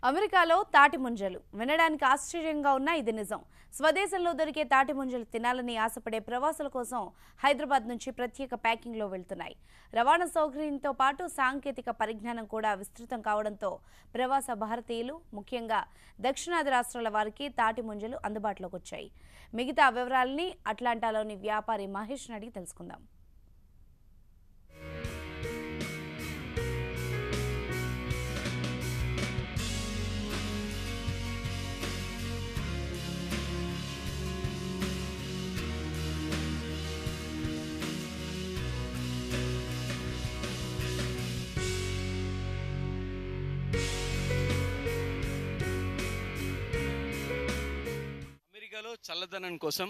అమెరికాలో తాటి ముంజలు వినడానికి ఆశ్చర్యంగా ఉన్నా ఇది నిజం స్వదేశంలో దొరికే తాటి ముంజలు తినాలని ఆశపడే ప్రవాసుల కోసం హైదరాబాద్ నుంచి ప్రత్యేక ప్యాకింగ్లో వెళ్తున్నాయి రవాణా సౌకర్యంతో పాటు సాంకేతిక పరిజ్ఞానం కూడా విస్తృతం కావడంతో ప్రవాస భారతీయులు ముఖ్యంగా దక్షిణాది రాష్ట్రాల వారికి తాటి ముంజలు అందుబాటులోకి వచ్చాయి మిగతా వివరాలని అట్లాంటాలోని వ్యాపారి మహేష్ అడిగి తెలుసుకుందాం అమెరికాలో చల్లదనం కోసం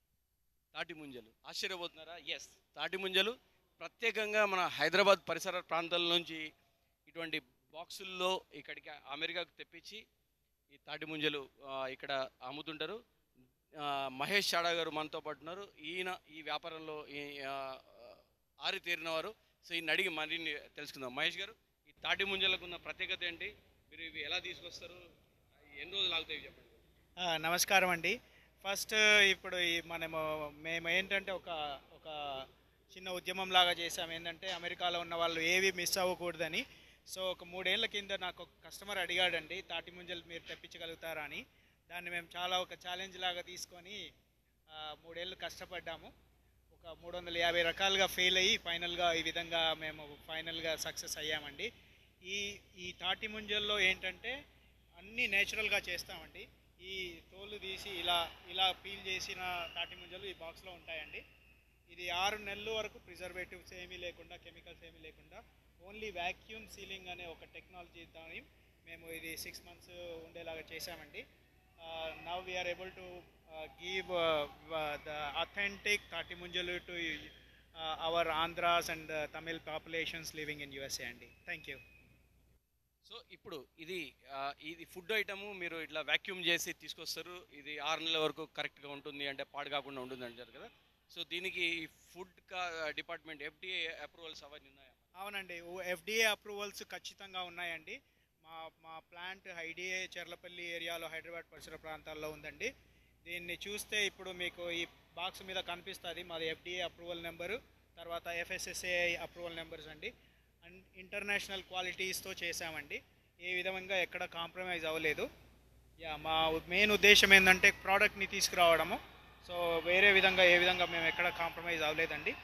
తాటి ముంజలు ఆశ్చర్యపోతున్నారా ఎస్ తాటి ముంజలు ప్రత్యేకంగా మన హైదరాబాద్ పరిసర ప్రాంతాల నుంచి ఇటువంటి బాక్సుల్లో ఇక్కడికి అమెరికాకు తెప్పించి ఈ తాటి ముంజలు ఆ, ఇక్కడ అమ్ముతుంటారు ఆ, మహేష్ చాడా గారు మనతో పాటు ఉన్నారు ఈయన ఈ వ్యాపారంలో ఈ, ఆ, ఆరితేరిన వారు సో ఈయన అడిగి మరిన్ని తెలుసుకుందాం మహేష్ గారు ఈ తాటి ముంజలకు ఉన్న ప్రత్యేకత ఏంటి మీరు ఇవి ఎలా తీసుకొస్తారు ఎన్ని రోజులు ఆగుతాయి చెప్పండి ఆ, నమస్కారం అండి ఫస్ట్ ఇప్పుడు ఈ మనము మేము ఏంటంటే ఒక ఒక చిన్న ఉద్యమం లాగా చేసాం ఏంటంటే అమెరికాలో ఉన్న వాళ్ళు ఏవి మిస్ అవ్వకూడదని సో ఒక మూడేళ్ల కింద నాకు ఒక కస్టమర్ అడిగాడండి తాటి ముంజలు మీరు తెప్పించగలుగుతారా అని దాన్ని మేము చాలా ఒక ఛాలెంజ్ లాగా తీసుకొని ఆ, మూడేళ్ళు కష్టపడ్డాము ఒక మూడు వందల యాభై రకాలుగా ఫెయిల్ అయ్యి ఫైనల్గా ఈ విధంగా మేము ఫైనల్గా సక్సెస్ అయ్యామండి ఈ ఈ తాటి ముంజల్లో ఏంటంటే అన్నీ నేచురల్గా చేస్తామండి ఈ తోలు తీసి ఇలా ఇలా పీల్ చేసిన తాటి ముంజలు ఈ బాక్స్లో ఉంటాయండి ఇది ఆరు నెలల వరకు ప్రిజర్వేటివ్స్ ఏమీ లేకుండా కెమికల్స్ ఏమీ లేకుండా ఓన్లీ వ్యాక్యూమ్ సీలింగ్ అనే ఒక టెక్నాలజీ దాని మేము ఇది సిక్స్ మంత్స్ ఉండేలాగా చేశామండి now we're able to give the authentic thati munjalu to our Andhras and Tamil populations living in USA అండి థ్యాంక్ యూ సో ఇప్పుడు ఇది ఆ, ఇది ఫుడ్ ఐటము మీరు ఇట్లా వాక్యూమ్ చేసి తీసుకొస్తారు ఇది ఆరు నెలల వరకు కరెక్ట్గా ఉంటుంది అంటే పాడు కాకుండా ఉంటుంది అంటారు కదా సో దీనికి ఫుడ్ కా డిపార్ట్మెంట్ ఎఫ్డిఏ అప్రూవల్స్ అవన్నీ ఉన్నాయా అవునండి ఎఫ్డిఏ అప్రూవల్స్ ఖచ్చితంగా ఉన్నాయండి మా మా ప్లాంట్ ఐడిఏ చెర్లపల్లి ఏరియాలో హైదరాబాద్ పరిసర ప్రాంతాల్లో ఉందండి దీన్ని చూస్తే ఇప్పుడు మీకు ఈ బాక్స్ మీద కనిపిస్తుంది మాది ఎఫ్డిఏ అప్రూవల్ నెంబరు తర్వాత ఎఫ్ఎస్ఎస్ఏఐ అప్రూవల్ నెంబర్స్ అండి అండ్ ఇంటర్నేషనల్ క్వాలిటీస్తో చేసామండి ఏ విధంగా ఎక్కడ కాంప్రమైజ్ అవ్వలేదు యా మా మెయిన్ ఉద్దేశం ఏంటంటే ప్రోడక్ట్ని తీసుకురావడము సో వేరే విధంగా ఏ విధంగా మేము ఎక్కడ కాంప్రమైజ్ అవ్వలేదండి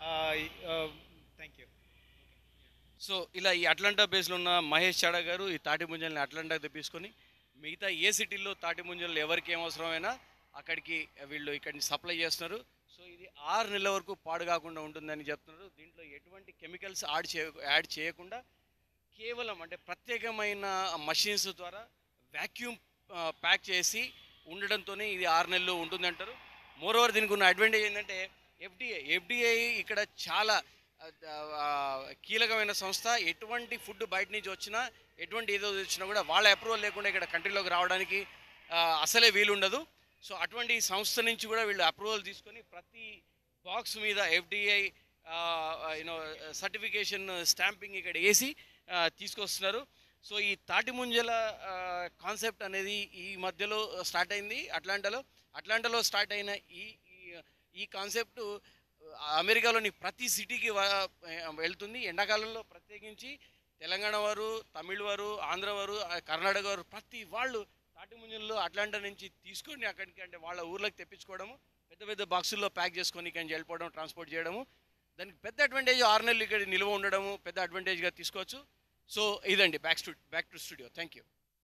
థ్యాంక్ యూ సో ఇలా ఈ అట్లాంటా బేస్లో ఉన్న మహేష్ చాడా గారు ఈ తాటి ముంజల్ని అట్లాంటాకి తెప్పించుకొని మిగతా ఏ సిటీల్లో తాటి ముంజలు ఎవరికి ఏం అవసరమైనా అక్కడికి వీళ్ళు ఇక్కడిని సప్లై చేస్తున్నారు సో ఇది ఆరు నెలల వరకు పాడు కాకుండా ఉంటుందని చెప్తున్నారు దీంట్లో ఎటువంటి కెమికల్స్ యాడ్ చేయ యాడ్ చేయకుండా కేవలం అంటే ప్రత్యేకమైన మషిన్స్ ద్వారా వ్యాక్యూమ్ ప్యాక్ చేసి ఉండడంతోనే ఇది ఆరు నెలలు ఉంటుందంటారు మోరోవర్ దీనికి ఉన్న అడ్వాంటేజ్ ఏంటంటే ఎఫ్డిఐ ఎఫ్డిఐ ఇక్కడ చాలా ఆ, ఆ, కీలకమైన సంస్థ ఎటువంటి ఫుడ్ బయట నుంచి వచ్చినా ఎటువంటి ఏదో వచ్చినా కూడా వాళ్ళ అప్రూవల్ లేకుండా ఇక్కడ కంట్రీలోకి రావడానికి ఆ, అసలే వీలు ఉండదు సో అటువంటి సంస్థ నుంచి కూడా వీళ్ళు అప్రూవల్ తీసుకొని ప్రతి బాక్స్ మీద ఎఫ్డిఐ యూనో సర్టిఫికేషన్ స్టాంపింగ్ ఇక్కడ వేసి ఆ, తీసుకొస్తున్నారు సో ఈ తాటి ముంజల కాన్సెప్ట్ అనేది ఈ మధ్యలో స్టార్ట్ అయింది అట్లాంటాలో అట్లాంటాలో స్టార్ట్ అయిన ఈ ఈ- ఈ కాన్సెప్ట్ అమెరికాలోని ప్రతి సిటీకి వా- వెళ్తుంది ఎండాకాలంలో ప్రత్యేకించి తెలంగాణ వారు తమిళ్ వారు ఆంధ్ర వారు ఆ, కర్ణాటక వారు ప్రతి వాళ్ళు తాటి ముంజల్లో అట్లాంటా నుంచి తీసుకొని అక్కడికి అంటే వాళ్ళ ఊర్లోకి తెప్పించుకోవడము పెద్ద పెద్ద బాక్సుల్లో ప్యాక్ చేసుకొని ఇక్కడి నుంచి వెళ్ళిపోవడం ట్రాన్స్పోర్ట్ చేయడము దానికి పెద్ద అడ్వాంటేజ్ ఆరు నెలలు ఇక్కడ నిల్వ ఉండడము పెద్ద అడ్వాంటేజ్గా తీసుకోవచ్చు సో ఇదండి back stu back to studio thank you